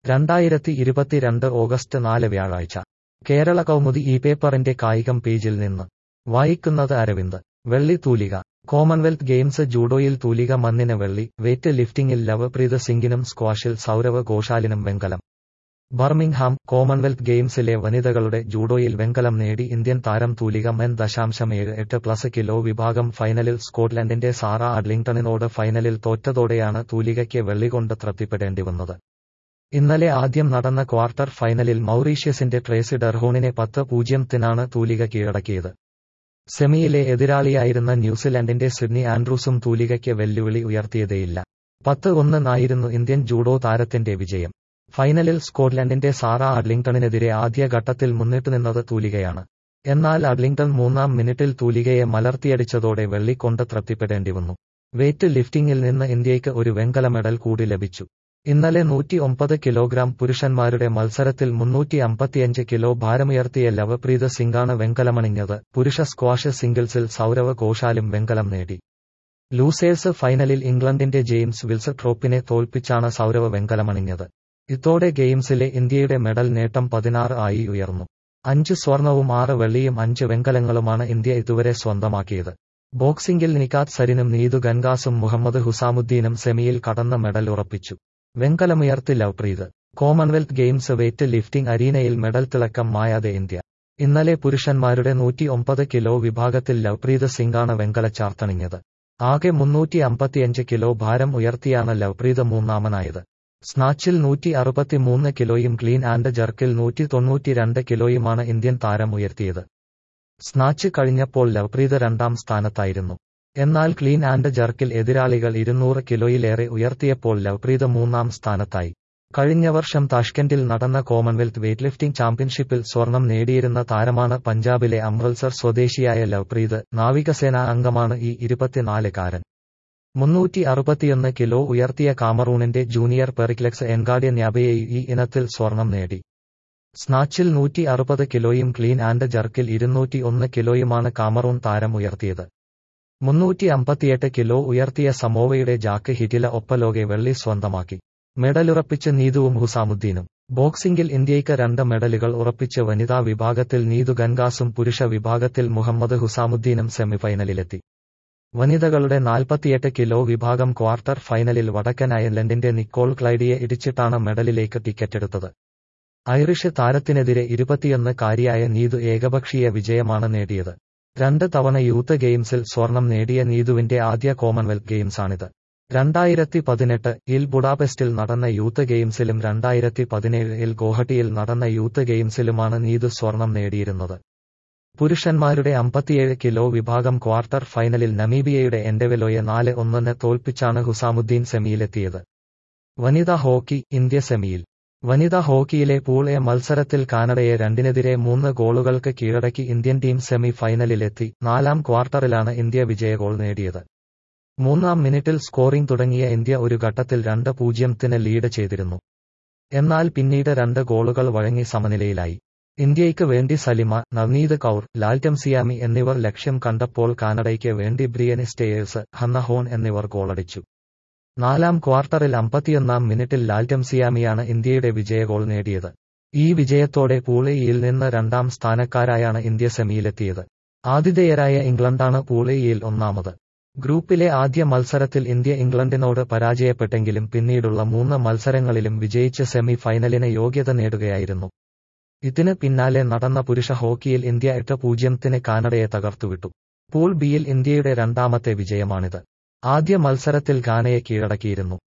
രണ്ടായിരത്തി ഇരുപത്തിരണ്ട് ഓഗസ്റ്റ് നാല് വ്യാഴാഴ്ച കേരള കൗമുദി ഈ പേപ്പറിന്റെ കായികം പേജിൽ നിന്ന് വായിക്കുന്നത് അരവിന്ദ് വെള്ളി തൂലിക കോമൺവെൽത്ത് ഗെയിംസ് ജൂഡോയിൽ തൂലിക മണ്ണിന് വെള്ളി വെയ്റ്റ് ലിഫ്റ്റിംഗിൽ ലവപ്രീത് സിംഗിനും സ്ക്വാഷിൽ സൗരവ് ഘോഷാലിനും വെങ്കലം ബർമിംഗ്ഹാം കോമൺവെൽത്ത് ഗെയിംസിലെ വനിതകളുടെ ജൂഡോയിൽ വെങ്കലം നേടി ഇന്ത്യൻ താരം തൂലിക മെൻ ദശാംശം ഏഴ് എട്ട് പ്ലസ് കിലോ വിഭാഗം ഫൈനലിൽ സ്കോട്ട്ലൻഡിന്റെ സാറ അഡ്ലിംഗ്ടണിനോട് ഫൈനലിൽ തോറ്റതോടെയാണ് തൂലികയ്ക്ക് വെള്ളികൊണ്ട് തൃപ്തിപ്പെടേണ്ടി വന്നത് ഇന്നലെ ആദ്യം നടന്ന ക്വാർട്ടർ ഫൈനലിൽ മൗറീഷ്യസിന്റെ ട്രേസി ഡർഹോണിനെ പത്ത് പൂജ്യത്തിനാണ് തൂലിക കീഴടക്കിയത് സെമിയിലെ എതിരാളിയായിരുന്ന ന്യൂസിലൻഡിന്റെ സിഡ്നി ആൻഡ്രൂസും തൂലികയ്ക്ക് വെല്ലുവിളി ഉയർത്തിയതേയില്ല പത്ത് ഒന്നിനായിരുന്നു ഇന്ത്യൻ ജൂഡോ താരത്തിന്റെ വിജയം ഫൈനലിൽ സ്കോട്ട്ലൻഡിന്റെ സാറ അഡ്ലിംഗ്ടണിനെതിരെ ആദ്യ ഘട്ടത്തിൽ മുന്നിട്ടുനിന്നത് തൂലികയാണ് എന്നാൽ അഡ്ലിംഗ്ടൺ മൂന്നാം മിനിറ്റിൽ തൂലികയെ മലർത്തിയടിച്ചതോടെ വെള്ളിക്കൊണ്ട് തൃപ്തിപ്പെടേണ്ടി വന്നു വെയ്റ്റ് ലിഫ്റ്റിംഗിൽ നിന്ന് ഇന്ത്യയ്ക്ക് ഒരു വെങ്കല മെഡൽ കൂടി ലഭിച്ചു ഇന്നലെ നൂറ്റി ഒമ്പത് കിലോഗ്രാം പുരുഷന്മാരുടെ മത്സരത്തിൽ മുന്നൂറ്റി അമ്പത്തിയഞ്ച് കിലോ ഭാരമുയർത്തിയ ലവപ്രീത് സിംഗാണ് വെങ്കലമണിഞ്ഞത് പുരുഷ സ്ക്വാഷ് സിംഗിൾസിൽ സൗരവ് ഘോഷാലും വെങ്കലം നേടി ലൂസേഴ്സ് ഫൈനലിൽ ഇംഗ്ലണ്ടിന്റെ ജെയിംസ് വിൽസ് ട്രോപ്പിനെ തോൽപ്പിച്ചാണ് സൗരവ് വെങ്കലമണിഞ്ഞത് ഇതോടെ ഗെയിംസിലെ ഇന്ത്യയുടെ മെഡൽ നേട്ടം പതിനാറ് ആയി ഉയർന്നു അഞ്ച് സ്വർണവും ആറ് വെള്ളിയും അഞ്ച് വെങ്കലങ്ങളുമാണ് ഇന്ത്യ ഇതുവരെ സ്വന്തമാക്കിയത് ബോക്സിംഗിൽ നിക്കാത് സരിനും നീതു ഗൻഗാസും മുഹമ്മദ് ഹുസാമുദ്ദീനും സെമിയിൽ കടന്ന മെഡൽ ഉറപ്പിച്ചു വെങ്കലമുയർത്തി Lovepreet Commonwealth games weightlifting അരീനയിൽ മെഡൽ തിളക്കം മായാതെ ഇന്ത്യ ഇന്നലെ പുരുഷന്മാരുടെ നൂറ്റി ഒമ്പത് കിലോ വിഭാഗത്തിൽ ലവ്പ്രീത് സിംഗാണ് വെങ്കല ചാർത്തണിഞ്ഞത് ആകെ മുന്നൂറ്റി അമ്പത്തിയഞ്ച് കിലോ ഭാരം ഉയർത്തിയാണ് ലവ്പ്രീത് മൂന്നാമനായത് സ്നാച്ചിൽ നൂറ്റി അറുപത്തിമൂന്ന് കിലോയും ക്ലീൻ ആൻഡ് ജർക്കിൽ നൂറ്റി തൊണ്ണൂറ്റിരണ്ട് കിലോയുമാണ് ഇന്ത്യൻ താരം ഉയർത്തിയത് സ്നാച്ച് കഴിഞ്ഞപ്പോൾ ലവ്പ്രീത് രണ്ടാം സ്ഥാനത്തായിരുന്നു എന്നാൽ ക്ലീൻ ആൻഡ് ജർക്കിൽ എതിരാളികൾ ഇരുന്നൂറ് കിലോയിലേറെ ഉയർത്തിയപ്പോൾ ലവ്പ്രീത് മൂന്നാം സ്ഥാനത്തായി കഴിഞ്ഞ വർഷം താഷ്കെൻഡിൽ നടന്ന കോമൺവെൽത്ത് വെയ്റ്റ് ലിഫ്റ്റിംഗ് ചാമ്പ്യൻഷിപ്പിൽ സ്വർണം നേടിയിരുന്ന താരമാണ് പഞ്ചാബിലെ അമൃത്സർ സ്വദേശിയായ ലവ്പ്രീത് നാവികസേനാ അംഗമാണ് ഈ ഇരുപത്തിനാലുകാരൻ മുന്നൂറ്റി അറുപത്തിയൊന്ന് കിലോ ഉയർത്തിയ കാമറൂണിന്റെ ജൂനിയർ പെറിക്ലെക്സ് എൻഗാഡിയൻ യാബയെ ഈ ഇനത്തിൽ സ്വർണം നേടി സ്നാച്ചിൽ നൂറ്റി അറുപത് കിലോയും ക്ലീൻ ആൻഡ് ജർക്കിൽ ഇരുന്നൂറ്റി ഒന്ന് കിലോയുമാണ് കാമറൂൺ താരം ഉയർത്തിയത് മുന്നൂറ്റി അമ്പത്തിയെട്ട് കിലോ ഉയർത്തിയ സമോവയുടെ ജാക്ക് ഹിറ്റില ഒപ്പലോകെ വെള്ളി സ്വന്തമാക്കി മെഡലുറപ്പിച്ച് നീതുവും ഹുസാമുദ്ദീനും ബോക്സിംഗിൽ ഇന്ത്യയ്ക്ക് രണ്ട് മെഡലുകൾ ഉറപ്പിച്ച് വനിതാ വിഭാഗത്തിൽ നീതു ഗൻഗാസും പുരുഷ വിഭാഗത്തിൽ മുഹമ്മദ് ഹുസാമുദ്ദീനും സെമിഫൈനലിലെത്തി വനിതകളുടെ നാൽപ്പത്തിയെട്ട് കിലോ വിഭാഗം ക്വാർട്ടർ ഫൈനലിൽ വടക്കൻ അയർലൻഡിന്റെ നിക്കോൾ ക്ലൈഡിയെ ഇടിച്ചിട്ടാണ് മെഡലിലേക്ക് ടിക്കറ്റെടുത്തത് ഐറിഷ് താരത്തിനെതിരെ ഇരുപത്തിയൊന്ന് കാരിയായ നീതു ഏകപക്ഷീയ വിജയമാണ് നേടിയത് രണ്ട് തവണ യൂത്ത് ഗെയിംസിൽ സ്വർണം നേടിയ നീതുവിന്റെ ആദ്യ കോമൺവെൽത്ത് ഗെയിംസാണിത് രണ്ടായിരത്തി പതിനെട്ട് ഇൽ ബുഡാപെസ്റ്റിൽ നടന്ന യൂത്ത് ഗെയിംസിലും രണ്ടായിരത്തി പതിനേഴിൽ ഗോഹട്ടിയിൽ നടന്ന യൂത്ത് ഗെയിംസിലുമാണ് നീതു സ്വർണം നേടിയിരുന്നത് പുരുഷന്മാരുടെ അമ്പത്തിയേഴ് കിലോ വിഭാഗം ക്വാർട്ടർ ഫൈനലിൽ നമീബിയയുടെ എൻഡെവെലോയെ നാല് ഒന്നിന് തോൽപ്പിച്ചാണ് ഹുസാമുദ്ദീൻ സെമിയിലെത്തിയത് വനിതാ ഹോക്കി ഇന്ത്യ സെമിയിൽ വനിതാ ഹോക്കിയിലെ പൂൾ എ മത്സരത്തിൽ കാനഡയെ രണ്ടിനെതിരെ മൂന്ന് ഗോളുകൾക്ക് കീഴടക്കി ഇന്ത്യൻ ടീം സെമി ഫൈനലിലെത്തി നാലാം ക്വാർട്ടറിലാണ് ഇന്ത്യ വിജയ ഗോൾ നേടിയത് മൂന്നാം മിനിറ്റിൽ സ്കോറിംഗ് തുടങ്ങിയ ഇന്ത്യ ഒരു ഘട്ടത്തിൽ രണ്ട് പൂജ്യത്തിന് ലീഡ് ചെയ്തിരുന്നു എന്നാൽ പിന്നീട് രണ്ട് ഗോളുകൾ വഴങ്ങി സമനിലയിലായി ഇന്ത്യയ്ക്ക് വേണ്ടി സലിമ നവനീത് കൌർ ലാൽറ്റം സിയാമി എന്നിവർ ലക്ഷ്യം കണ്ടപ്പോൾ കാനഡയ്ക്ക് വേണ്ടി ബ്രിയനി സ്റ്റേയേഴ്സ് ഹന്ന ഹോൺ എന്നിവർ ഗോളടിച്ചു നാലാം ക്വാർട്ടറിൽ അമ്പത്തിയൊന്നാം മിനിറ്റിൽ ലാൽറ്റം സിയാമിയാണ് ഇന്ത്യയുടെ വിജയ ഗോൾ നേടിയത് ഈ വിജയത്തോടെ പൂളെയിൽ നിന്ന് രണ്ടാം സ്ഥാനക്കാരായാണ് ഇന്ത്യ സെമിയിലെത്തിയത് ആതിഥേയരായ ഇംഗ്ലണ്ടാണ് പൂളെയിൽ ഒന്നാമത് ഗ്രൂപ്പിലെ ആദ്യ മത്സരത്തിൽ ഇന്ത്യ ഇംഗ്ലണ്ടിനോട് പരാജയപ്പെട്ടെങ്കിലും പിന്നീടുള്ള മൂന്ന് മത്സരങ്ങളിലും വിജയിച്ച് സെമി ഫൈനലിന് യോഗ്യത നേടുകയായിരുന്നു ഇതിന് പിന്നാലെ നടന്ന പുരുഷ ഹോക്കിയിൽ ഇന്ത്യ എട്ട് പൂജ്യത്തിന് കാനഡയെ തകർത്തുവിട്ടു പൂൾ ബിയിൽ ഇന്ത്യയുടെ രണ്ടാമത്തെ വിജയമാണിത് ആദ്യ മത്സരത്തിൽ ഗാനയെ കീഴടക്കിയിരുന്നു